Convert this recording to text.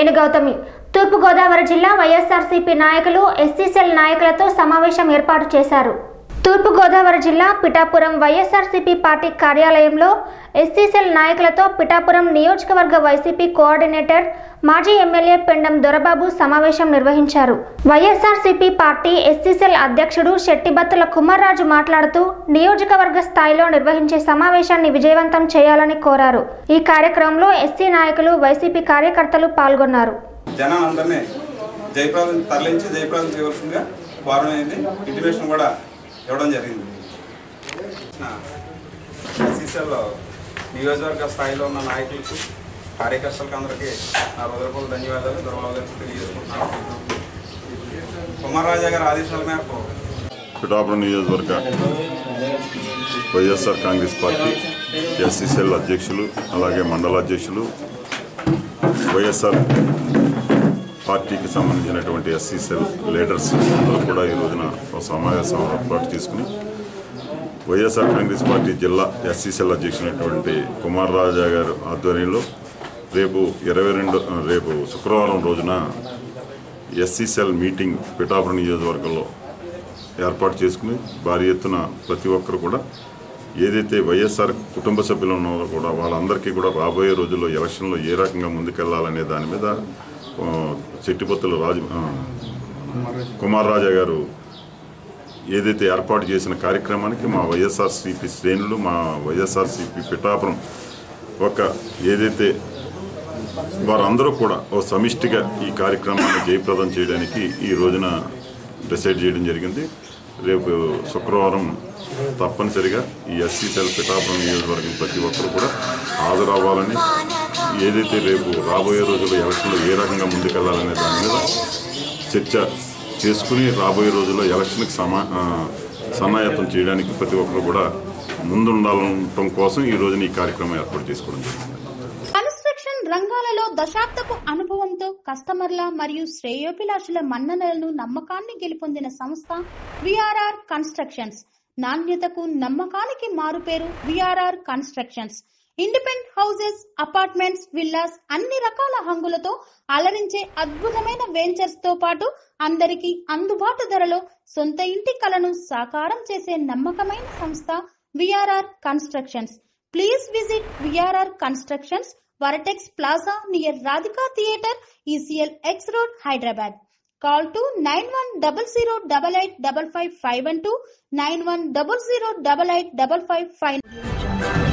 నేను గౌతమి తూర్పుగోదావరి జిల్లా వైఎస్ఆర్సీపీ నాయకులు ఎస్సీసెల్ నాయకులతో సమావేశం ఏర్పాటు చేశారు తూర్పుగోదావరి జిల్లా పిఠాపురం వైఎస్ఆర్సీపీ పార్టీ కార్యాలయంలో ఎస్సీసెల్ నాయకులతో పిఠాపురం నియోజకవర్గ వైసీపీ కోఆర్డినేటర్ మాజీ ఎమ్మెల్యే పెండం దొరబాబు సమావేశం నిర్వహించారు వైఎస్ఆర్సీపీ పార్టీ ఎస్సీసెల్ అధ్యక్షుడు శెట్టిబత్తుల కుమార్రాజు మాట్లాడుతూ నియోజకవర్గ స్థాయిలో నిర్వహించే సమావేశాన్ని విజయవంతం చేయాలని కోరారు ఈ కార్యక్రమంలో ఎస్సీ నాయకులు వైసీపీ కార్యకర్తలు పాల్గొన్నారు జనాలందరినీ జయప్రదం తరలించి జయప్రదం చేయవలసిందిగా వారం అయింది ఇంటిమేషన్ కూడా ఇవ్వడం జరిగింది సీసీఎల్లో నియోజకవర్గ స్థాయిలో ఉన్న నాయకులకు కార్యకర్తలకు అందరికీ నా హృదయపూర్వక ధన్యవాదాలు ధన్యవాదాలు తెలియజేసుకుంటున్నాను కుమార్ రాజా గారి ఆదేశాల మేరకు పిఠాపురం నియోజకవర్గ వైఎస్ఆర్ కాంగ్రెస్ పార్టీ ఎస్సీసీఎల్ అధ్యక్షులు అలాగే మండల అధ్యక్షులు వైఎస్ఆర్ పార్టీకి సంబంధించినటువంటి ఎస్సీసీఎల్ లీడర్స్ అందరూ కూడా ఈ రోజున ఒక సమావేశం ఏర్పాటు చేసుకుని వైఎస్ఆర్ కాంగ్రెస్ పార్టీ జిల్లా ఎస్సీసీఎల్ అధ్యక్షులైనటువంటి కుమార్ రాజా గారు ఆధ్వర్యంలో రేపు ఇరవై రెండు రేపు శుక్రవారం రోజున ఎస్సీసీఎల్ మీటింగ్ పిఠాపురం నియోజకవర్గంలో ఏర్పాటు చేసుకుని భారీ ఎత్తున ప్రతి ఒక్కరు కూడా ఏదైతే వైఎస్ఆర్ కుటుంబ సభ్యులు ఉన్నారో కూడా వాళ్ళందరికీ కూడా రాబోయే రోజుల్లో ఎలక్షన్లో ఏ రకంగా ముందుకెళ్లాలనే దాని మీద ఆ, చెట్టిపత్తుల రాజు ఆ, కుమార్ రాజా గారు ఏదైతే ఏర్పాటు చేసిన కార్యక్రమానికి మా వైఎస్ఆర్సీపీ శ్రేణులు మా వైఎస్ఆర్సీపీ పిఠాపురం ఒక ఏదైతే వారందరూ కూడా ఓ సమిష్టిగా ఈ కార్యక్రమాన్ని జయప్రదం చేయడానికి ఈ రోజున డిసైడ్ చేయడం జరిగింది రేపు శుక్రవారం తప్పనిసరిగా ఈ ఎస్సీ సెల్ పిఠాపురం నియోజకవర్గం ప్రతి ఒక్కరు కూడా హాజరవ్వాలని ఏదైతే రేపు రాబోయే రోజుల్లో ఎలక్షన్లో ఏ రకంగా ముందుకెళ్లాలనే దాని మీద చర్చ చేసుకుని రాబోయే రోజుల్లో ఎలక్షన్కి సమా ఆ, సన్నాయత్తం చేయడానికి ప్రతి ఒక్కరు కూడా ముందుండాలనటం కోసం ఈ రోజున ఈ కార్యక్రమం ఏర్పాటు చేసుకోవడం జరిగింది కన్స్ట్రక్షన్ రంగాలలో దశాబ్దపు అనుభవంతో కస్టమర్ల మరియు శ్రేయోభిలాషుల మన్ననలను నమ్మకాన్ని గెలుపొందిన సంస్థ విఆర్ఆర్ కన్స్ట్రక్షన్స్ నాణ్యతకు నమ్మకానికి మారుపేరు VRR constructions independent houses apartments villas అన్ని రకాల హంగులతో అలరించే అద్భుతమైన వెంచర్స్ తో పాటు అందరికీ అందుబాటు ధరలో సొంత ఇంటి కలను సాకారం చేసే నమ్మకమైన సంస్థ VRR constructions please visit VRR constructions vertex plaza near Radhika theatre ECL X road Hyderabad call to nine one double zero double eight double five five one two nine one double zero double eight double five five